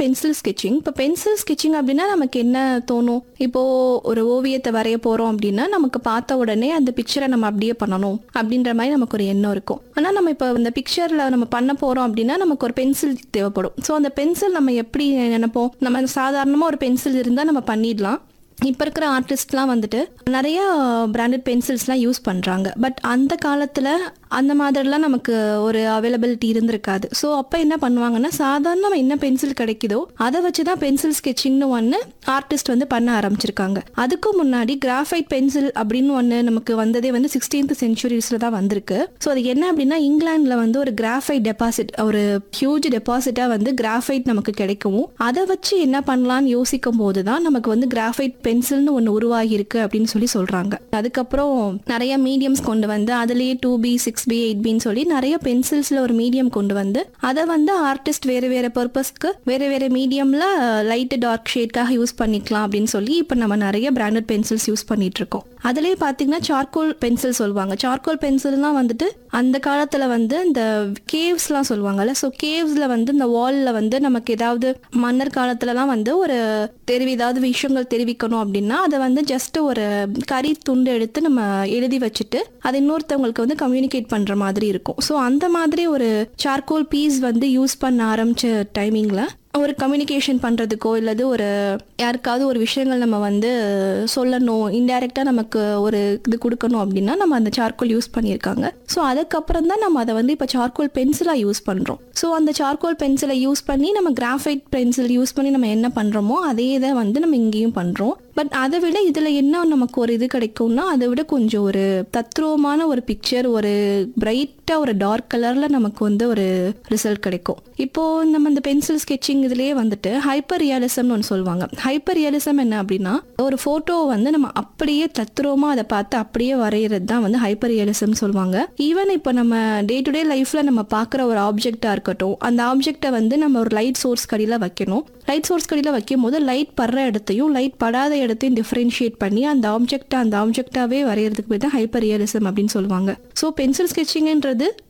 pencil sketching இப்போ pencil sketching அப்படின்னா நமக்கு என்ன தோணும் இப்போ ஒரு ஓவியத்தை வரைய போறோம் அப்படின்னா நமக்கு பார்த்த உடனே அந்த பிக்சரை நம்ம அப்படியே பண்ணணும் அப்படின்ற மாதிரி நமக்கு ஒரு எண்ணம் இருக்கும் ஆனால் நம்ம இப்போ இந்த பிக்சர்ல நம்ம பண்ண போறோம் அப்படின்னா நமக்கு ஒரு பென்சில் தேவைப்படும் ஸோ அந்த பென்சில் நம்ம எப்படி நினைப்போம் நம்ம சாதாரணமாக ஒரு பென்சில் இருந்தால் நம்ம பண்ணிடலாம் இப்போ இருக்கிற ஆர்டிஸ்ட்லாம் வந்துட்டு நிறைய பிராண்டட் பென்சில்ஸ்லாம் யூஸ் பண்ணுறாங்க பட் அந்த காலத்தில் அந்த மாதிரிலாம் நமக்கு ஒரு அவைலபிலிட்டி இருந்திருக்காது ஸோ அப்போ என்ன பண்ணுவாங்கன்னா சாதாரண நம்ம என்ன பென்சில் கிடைக்குதோ அதை வச்சு தான் பென்சில் ஸ்கெட்சிங்னு ஒன்று ஆர்டிஸ்ட் வந்து பண்ண ஆரம்பிச்சிருக்காங்க அதுக்கு முன்னாடி கிராஃபைட் பென்சில் அப்படின்னு ஒன்று நமக்கு வந்ததே வந்து சிக்ஸ்டீன்த் சென்ச்சுரிஸில் தான் வந்திருக்கு ஸோ அது என்ன அப்படின்னா இங்கிலாந்தில் வந்து ஒரு கிராஃபைட் டெபாசிட் ஒரு ஹியூஜ் டெபாசிட்டாக வந்து கிராஃபைட் நமக்கு கிடைக்கும் அதை வச்சு என்ன பண்ணலாம்னு யோசிக்கும் போது தான் நமக்கு வந்து கிராஃபைட் பென்சில்னு ஒன்று உருவாகி இருக்கு அப்படின்னு சொல்லி சொல்றாங்க அதுக்கப்புறம் நிறைய மீடியம்ஸ் கொண்டு வந்து அதுலேயே two B six B eight பின்னு சொல்லி நிறைய பென்சில்ஸ்ல ஒரு மீடியம் கொண்டு வந்து அதை வந்து ஆர்டிஸ்ட் வேற வேற பர்பஸ்க்கு வேற வேற மீடியம்ல லைட் டார்க் ஷேட்காக யூஸ் பண்ணிக்கலாம் அப்படின்னு சொல்லி இப்போ நம்ம நிறைய பிராண்டட் பென்சில்ஸ் யூஸ் பண்ணிட்டு இருக்கோம் அதுலேயே பார்த்தீங்கன்னா சார்கோல் பென்சில் சொல்லுவாங்க சார்கோல் பென்சில்னால் வந்துட்டு அந்த காலத்தில் வந்து இந்த கேவ்ஸ்லாம் சொல்லுவாங்கல்ல ஸோ கேவ்ஸில் வந்து இந்த வாலில் வந்து நமக்கு ஏதாவது மன்னர் காலத்துலலாம் வந்து ஒரு தெரிவி ஏதாவது விஷயங்கள் தெரிவிக்கணும் அப்படின்னா அதை வந்து ஜஸ்ட் ஒரு கறி துண்டு எடுத்து நம்ம எழுதி வச்சுட்டு அதை இன்னொருத்தவங்களுக்கு வந்து கம்யூனிகேட் பண்ணுற மாதிரி இருக்கும் ஸோ அந்த மாதிரி ஒரு சார்கோல் பீஸ் வந்து யூஸ் பண்ண ஆரம்பிச்ச டைமிங்கில் ஒரு கம்யூனிகேஷன் பண்ணுறதுக்கோ இல்லது ஒரு யாருக்காவது ஒரு விஷயங்கள் நம்ம வந்து சொல்லணும் இன்டைரக்டாக நமக்கு ஒரு இது கொடுக்கணும் அப்படின்னா நம்ம அந்த சார்கோல் யூஸ் பண்ணியிருக்காங்க ஸோ அதுக்கப்புறம் தான் நம்ம அதை வந்து இப்போ சார்கோல் பென்சிலாக யூஸ் பண்ணுறோம் ஸோ அந்த சார்கோல் பென்சிலை யூஸ் பண்ணி நம்ம கிராஃபைட் பென்சில் யூஸ் பண்ணி நம்ம என்ன பண்ணுறோமோ அதே இதை வந்து நம்ம இங்கேயும் பண்ணுறோம் பட் அதை விட இதில் என்ன நமக்கு ஒரு இது கிடைக்கும்னா அதை விட கொஞ்சம் ஒரு தத்ரூபமான ஒரு பிக்சர் ஒரு பிரைட்டாக ஒரு டார்க் கலரில் நமக்கு வந்து ஒரு ரிசல்ட் கிடைக்கும் இப்போ நம்ம இந்த பென்சில் ஸ்கெட்சிங் இதுலேயே வந்துட்டு ஹைப்பர் ரியாலிசம்னு ஒன்று சொல்லுவாங்க ஹைப்பர் ரியாலிசம் என்ன அப்படின்னா ஒரு ஃபோட்டோவை வந்து நம்ம அப்படியே தத்ரூபமாக அதை பார்த்து அப்படியே வரைகிறது தான் வந்து ஹைப்பர் ரியலிசம் சொல்லுவாங்க ஈவன் இப்போ நம்ம டே டு டே லைஃப்பில் நம்ம பார்க்குற ஒரு ஆப்ஜெக்டாக இருக்கட்டும் அந்த ஆப்ஜெக்டை வந்து நம்ம ஒரு லைட் சோர்ஸ் கடியில் வைக்கணும் லைட் சோர்ஸ் கடியில் வைக்கும் போது லைட் படுற இடத்தையும் லைட் படாத இடத்தையும் டிஃப்ரென்ஷியேட் பண்ணி அந்த ஆப்ஜெக்டை அந்த ஆப்ஜெக்டாவே வரைகிறதுக்கு பேர் தான் ஹைப்பர் ரியலிசம் அப்படின்னு சொல்லுவாங்க ஸோ பென்சில் ஸ்கெட்சிங்ன்றது